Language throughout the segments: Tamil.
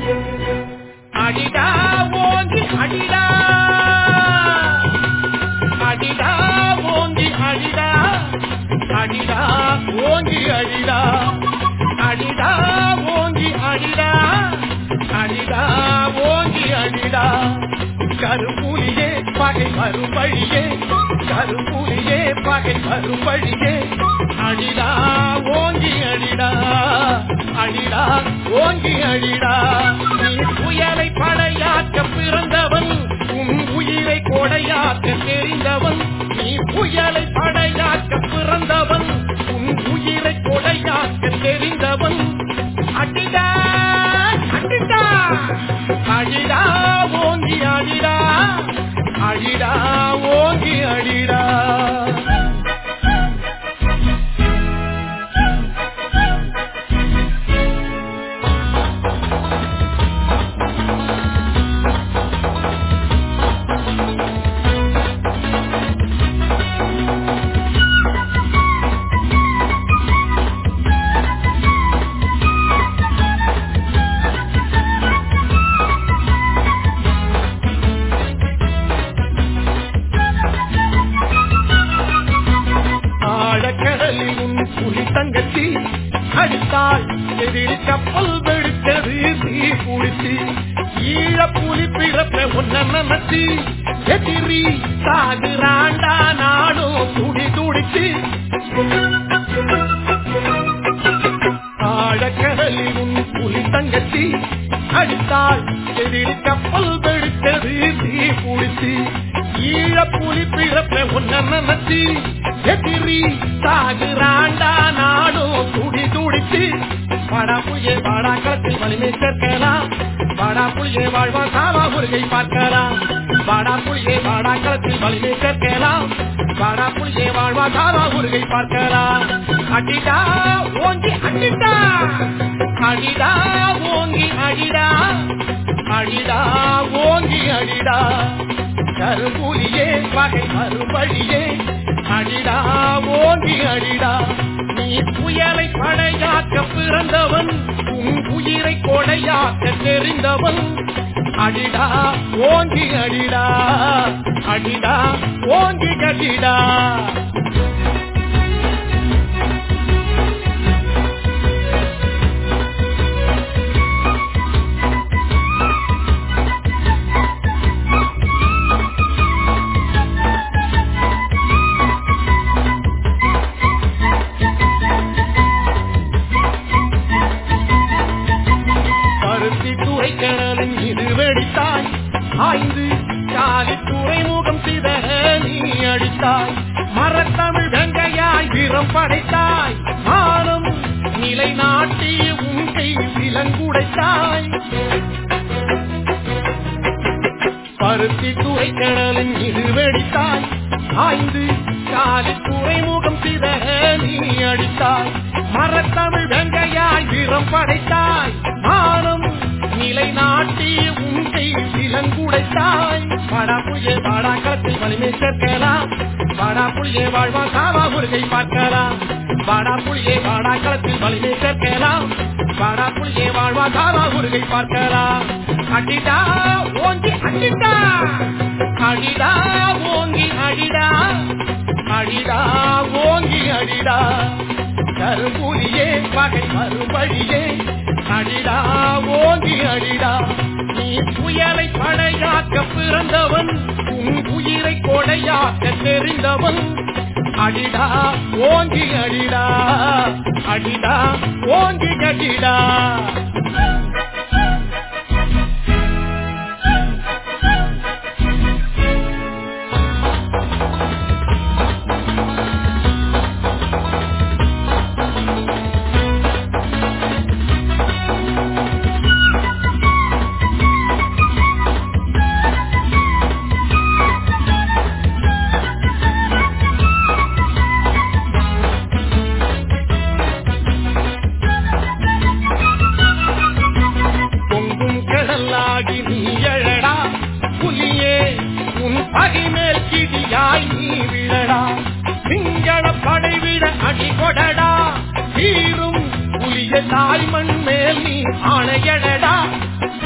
அடிடா ஓங்கி அடிடா அடிடா ஓங்கி அடிடா அடிடா ஓங்கி அடிடா அடிடா ஓங்கி அடிடா அடிடா ஓங்கி அடிடா கருப்புலியே பகை வரும் வழியே கருப்புலியே பகை வரும் வழியே அடிடா ஓங்கி அடிடா அடிடா ஓங்கி அடிடா நீ புயலை படையாக்க பிறந்தவன் உன் உயிரை கொடையாக்க தெரிந்தவன் நீ புயலை படையாக்க பிறந்தவன் உன் உயிரை கொடையாக்க தெரிந்தவன் அடிடா அடிடா அடிடா ஓங்கி அடிடா அடிடா ஓங்கி அடிடா ஆழக்கடலில் உன் புலி தங்கச்சி அடித்தாள் எதிரி கப்பல் வெடித்தது தீ குளிச்சு ஈழ புலி பிறப்ப உன்ன நினைச்சு எதிரி சாகுறாண்டா நாடும் துடி துடிச்சு ஆழக்கடலில் உன் புலி தங்கச்சி அடித்தாள் எதிரி கப்பல் வெடித்தது தீ குளிச்சு ஈழ புலி பிறப்ப உன்ன நினைச்சு எதிரி சாகுறாண்டா நாடும் துடி துடிச்சு வாடா புளியே வாடா களத்தில் வலிமை சேர்க்கலாம் வாடா புளியே வாழ்வா சாவா முருகை பார்க்கலாம் வாடா புளியே வாடா களத்தில் வலிமை சேர்க்கலாம் வாடா புளியே வாழ்வா சாவா முருகை பார்க்கலாம் அடிடா ஓங்கி அடிடா அடிடா ஓங்கி அடிடா அடிடா ஓங்கி அடிடா கரும்புலியே பகை மறுபடியே அடிடா ஓங்கி அடிடா நீ புயலை படையாக்க பிறந்தவன் உன் உயிரை கொடையாக்க தெரிந்தவன் அடிடா ஓங்கி அடிடா அடிடா ஓங்கி கடிடா பருத்தி துறை கடலின் இது வெடித்தாய் ஆய்ந்து காலி துறைமுகம் சிதற நீ அடித்தாய் மரத்தமிழ் வெங்கையாய் வீரம் படைத்தாய் மானம் நிலை நாட்டி உன் கை விலங்குடைத்தாய் பருத்தி துறை கடலின் இது வெடித்தாய் ஆய்ந்து காலி துறைமுகம் சிதற நீ அடித்தாய் மரத்தமிழ் வெங்கையாய் வீரம் படைத்தாய் மானம் நிலை நாட்டி உன் கை விலங்குடைத்தாய் வாடா புளியே வாடா களத்தில் வலிமை சேர்க்கலாம் வாடா புளியே வாழ்வா சாவா முருகை பார்க்கலாம் வாடா புளியே வாடா களத்தில் வலிமை சேர்க்கலாம் வாடா புளியே வாழ்வா சாவா முருகை பார்க்கலாம் அடிடா ஓங்கி அடிடா அடிடா ஓங்கி அடிடா அடிடா ஓங்கி அடிடா கரும்புலியே பகை மறுபடியே அடிடா ஓங்கி அடிடா நீ புயலை படையாக்க பிறந்தவன் உன் உயிரை கொடையாக்க தெரிந்தவன் அடிடா ஓங்கி அடிடா அடிடா ஓங்கி அடிடா பொங்கும் கடலாகி நீ எழடா புலியே உன் பகைமேல் கிடியாய் நீ விழடா சிங்கள படைவிட அடி கொடடா தீரும் புலிய தாய்மண் மேல் நீ ஆணையடடா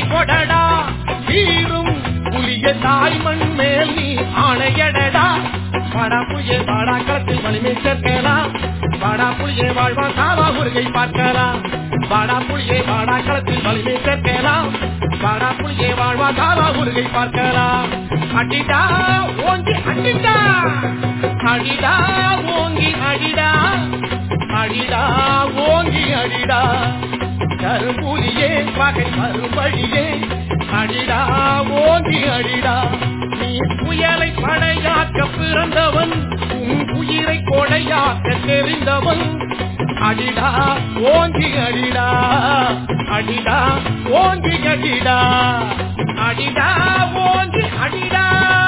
கொடடா தீரும் புலிய தாய்மண் மேல் நீ ஆணையடடா வாடா புலியே வாடா களத்தில் வலிமை சேர்க்கலாம் வாடா புலியே வாழ்வா சாவா முருகை பார்க்கலாம் வாடா புலியே வாடா களத்தில் வலிமை சேர்க்கலாம் வாடா புலியே வாழ்வா சாவா முருகை பார்க்கலாம் அடிடா ஓங்கி அடிடா அடிடா ஓங்கி அடிடா அடிடா ஓங்கி அடிடா கரும்புலியே பகை மறுபடியே அடிடா ஓங்கி அடிடா நீ புயலை படையாக்க பிறந்தவன் உன் உயிரை கொடையாக்க தெரிந்தவன் அடிடா ஓங்கி அடிடா அடிடா ஓங்கி அடிடா அடிடா ஓங்கி அடிடா